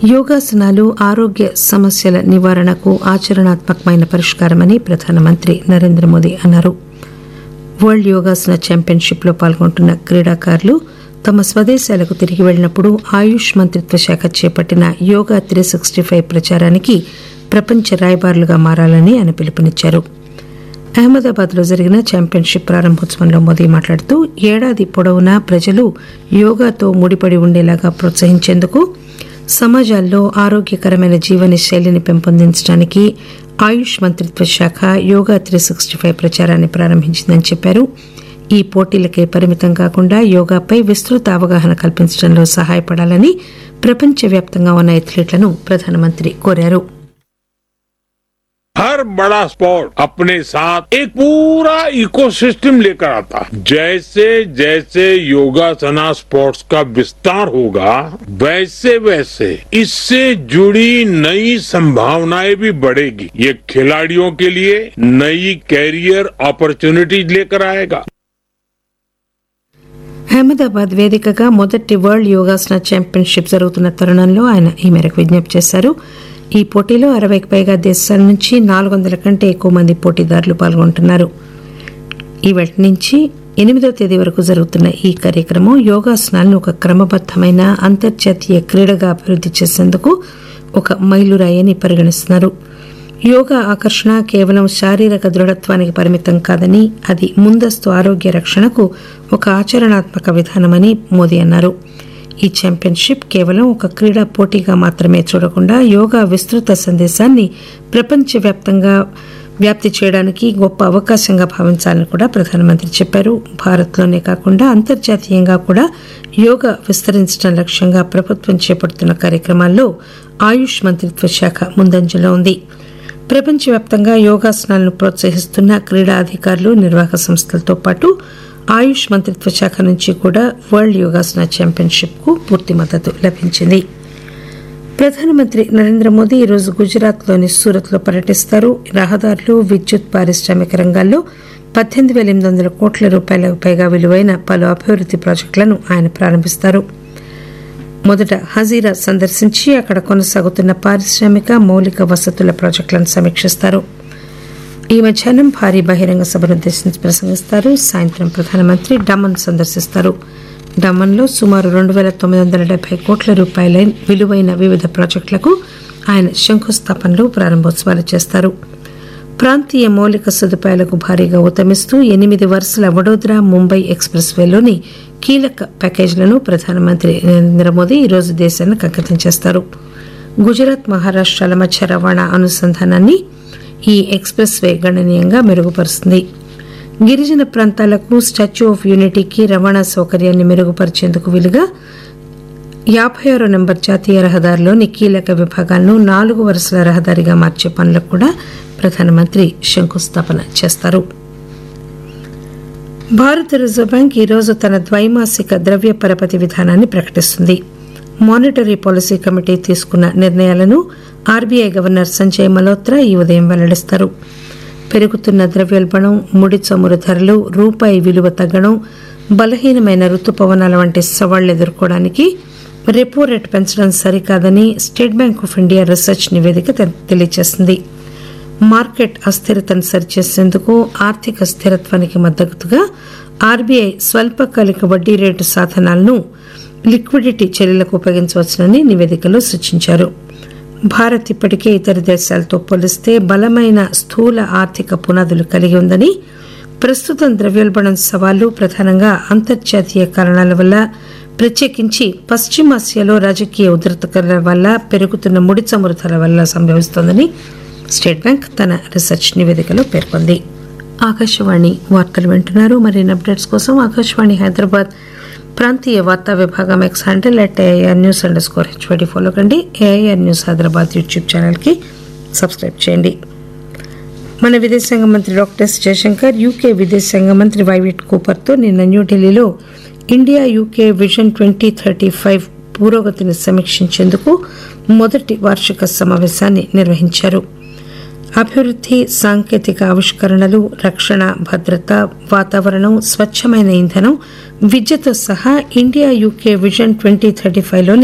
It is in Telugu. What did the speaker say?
యోగాసనాలు ఆరోగ్య సమస్యల నివారణకు ఆచరణాత్మకమైన పరిష్కారమని ప్రధానమంత్రి నరేంద్ర మోదీ అన్నారు వరల్డ్ యోగాసన ఛాంపియన్షిప్లో పాల్గొంటున్న క్రీడాకారులు తమ స్వదేశాలకు తిరిగి వెళ్లినప్పుడు ఆయుష్ మంత్రిత్వ శాఖ చేపట్టిన యోగా త్రీ సిక్స్టీ ఫైవ్ ప్రచారానికి ప్రపంచ రాయబారులుగా మారాలని ఆయన పిలుపునిచ్చారు అహ్మదాబాద్ లో జరిగిన ఛాంపియన్షిప్ ప్రారంభోత్సవంలో మోదీ మాట్లాడుతూ ఏడాది పొడవునా ప్రజలు యోగాతో ముడిపడి ఉండేలాగా ప్రోత్సహించేందుకు సమాజాల్లో ఆరోగ్యకరమైన జీవన శైలిని పెంపొందించడానికి ఆయుష్ మంత్రిత్వ శాఖ యోగా త్రీ సిక్స్టీ ఫైవ్ ప్రచారాన్ని ప్రారంభించిందని చెప్పారు ఈ పోటీలకే పరిమితం కాకుండా యోగాపై విస్తృత అవగాహన కల్పించడంలో సహాయపడాలని ప్రపంచవ్యాప్తంగా ఉన్న ఎథ్లీట్లను ప్రధానమంత్రి కోరారు हर बड़ा स्पोर्ट अपने साथ एक पूरा इकोसिस्टम लेकर आता है जैसे जैसे योगासना स्पोर्ट्स का विस्तार होगा वैसे वैसे इससे जुड़ी नई संभावनाएं भी बढ़ेगी ये खिलाड़ियों के लिए नई कैरियर अपॉर्चुनिटीज लेकर आएगा అహ్మదాబాద్ వేదికగా మొదటి వరల్డ్ యోగాసన ఛాంపియన్షిప్ జరుగుతున్న తరుణంలో ఆయన ఈ మేరకు విజ్ఞప్తి చేశారు ఈ పోటీలో అరవైకి పైగా దేశాల నుంచి నాలుగు వందల కంటే ఎక్కువ మంది పోటీదారులు పాల్గొంటున్నారు ఈవేళ నుంచి ఎనిమిదో తేదీ వరకు జరుగుతున్న ఈ కార్యక్రమం యోగాసనాలను ఒక క్రమబద్దమైన అంతర్జాతీయ క్రీడగా అభివృద్ధి చేసేందుకు ఒక మైలురాయి అని పరిగణిస్తున్నారు యోగా ఆకర్షణ కేవలం శారీరక దృఢత్వానికి పరిమితం కాదని అది ముందస్తు ఆరోగ్య రక్షణకు ఒక ఆచరణాత్మక విధానమని మోదీ అన్నారు ఈ ఛాంపియన్షిప్ కేవలం ఒక క్రీడా పోటీగా మాత్రమే చూడకుండా యోగా విస్తృత సందేశాన్ని ప్రపంచవ్యాప్తంగా వ్యాప్తి చేయడానికి గొప్ప అవకాశంగా భావించాలని కూడా ప్రధానమంత్రి చెప్పారు భారత్లోనే కాకుండా అంతర్జాతీయంగా కూడా యోగా విస్తరించడం లక్ష్యంగా ప్రభుత్వం చేపడుతున్న కార్యక్రమాల్లో ఆయుష్ మంత్రిత్వ శాఖ ముందంజలో ఉంది ప్రపంచవ్యాప్తంగా యోగాసనాలను ప్రోత్సహిస్తున్న క్రీడా అధికారులు నిర్వాహక సంస్థలతో పాటు ఆయుష్ మంత్రిత్వ శాఖ నుంచి కూడా వరల్డ్ యోగాసన ఛాంపియన్షిప్ కు పూర్తి మద్దతు లభించింది ప్రధానమంత్రి నరేంద్ర మోదీ ఈరోజు గుజరాత్లోని సూరత్లో పర్యటిస్తారు రహదారులు విద్యుత్ పారిశ్రామిక రంగాల్లో పద్దెనిమిది వేల ఎనిమిది వందల కోట్ల రూపాయలకు పైగా విలువైన పలు అభివృద్ది ప్రాజెక్టులను ఆయన ప్రారంభిస్తారు మొదట హజీరా సందర్శించి అక్కడ కొనసాగుతున్న పారిశ్రామిక మౌలిక వసతుల ప్రాజెక్టులను సమీక్షిస్తారు ఈ మధ్యాహ్నం భారీ బహిరంగ సభను ఉద్దేశించి ప్రసంగిస్తారు సాయంత్రం ప్రధానమంత్రి డమన్ సందర్శిస్తారు డమన్లో సుమారు రెండు వేల తొమ్మిది వందల డెబ్బై కోట్ల రూపాయల విలువైన వివిధ ప్రాజెక్టులకు ఆయన శంకుస్థాపనలు ప్రారంభోత్సవాలు చేస్తారు ప్రాంతీయ మౌలిక సదుపాయాలకు భారీగా ఊతమిస్తూ ఎనిమిది వరుసల వడోదరా ముంబై ఎక్స్ప్రెస్ వేలోని కీలక ప్యాకేజీలను ప్రధానమంత్రి నరేంద్ర మోదీ ఈరోజు దేశానికి అంకితం చేస్తారు గుజరాత్ మహారాష్ట్రాల మధ్య రవాణా అనుసంధానాన్ని ఈ ఎక్స్ప్రెస్ వే గణనీయంగా మెరుగుపరుస్తుంది గిరిజన ప్రాంతాలకు స్టాచ్యూ ఆఫ్ యూనిటీకి రవాణా సౌకర్యాన్ని మెరుగుపరిచేందుకు వీలుగా యాభై ఆరో నెంబర్ జాతీయ రహదారిలోని కీలక విభాగాలను నాలుగు వరుసల రహదారిగా మార్చే పనులకు కూడా ప్రధానమంత్రి శంకుస్థాపన చేస్తారు భారత రిజర్వ్ బ్యాంక్ ఈరోజు తన ద్వైమాసిక ద్రవ్య పరపతి విధానాన్ని ప్రకటిస్తుంది మానిటరీ పాలసీ కమిటీ తీసుకున్న నిర్ణయాలను ఆర్బీఐ గవర్నర్ సంజయ్ మల్హోత్రా ఈ ఉదయం వెల్లడిస్తారు పెరుగుతున్న ద్రవ్యోల్బణం ముడి చమురు ధరలు రూపాయి విలువ తగ్గడం బలహీనమైన రుతుపవనాల వంటి సవాళ్లు ఎదుర్కోవడానికి రెపో రేటు పెంచడం సరికాదని State Bank of India research నివేదిక తెలియజేసింది మార్కెట్ అస్థిరతను సరిచేసేందుకు ఆర్థిక స్థిరత్వానికి మద్దతుగా ఆర్బీఐ స్వల్పకాలిక వడ్డీ రేటు సాధనాలను లిక్విడిటీ చర్యలకు ఉపయోగించవచ్చునని నివేదికలో సూచించారు భారత్ ఇప్పటికే ఇతర దేశాలతో పోలిస్తే బలమైన స్థూల ఆర్థిక పునాదులు కలిగి ఉందని ప్రస్తుతం ద్రవ్యోల్బణం సవాళ్లు ప్రధానంగా అంతర్జాతీయ కారణాల వల్ల ప్రత్యేకించి పశ్చిమాసియాలో రాజకీయ ఉద్రిక్తతల వల్ల పెరుగుతున్న ముడి చమురు ధర వల్ల సంభవిస్తోందని స్టేట్ బ్యాంక్ తన రీసెర్చ్ నివేదికలో పేర్కొంది ఆకాశవాణి వార్తలు వింటున్నారు మరిన్ని అప్డేట్స్ కోసం ఆకాశవాణి హైదరాబాద్ ప్రాంతీయ వార్తా విభాగం X handle at AIR news under score HYD follow కండి ఏఐఆర్ న్యూస్ హైదరాబాద్ యూట్యూబ్ ఛానల్కి సబ్స్క్రైబ్ చేయండి మన విదేశాంగ మంత్రి డాక్టర్ ఎస్ జయశంకర్ యూకే విదేశాంగ మంత్రి వైవిట్ కూపర్తో నిన్న న్యూఢిల్లీలో India UK vision twenty thirty five పురోగతిని సమీక్షించేందుకు మొదటి వార్షిక సమావేశాన్ని నిర్వహించారు అభివృద్ధి సాంకేతిక ఆవిష్కరణలు రక్షణ భద్రత వాతావరణం స్వచ్ఛమైన ఇంధనం విద్యతో సహా India UK vision twenty thirty ఫైవ్లోని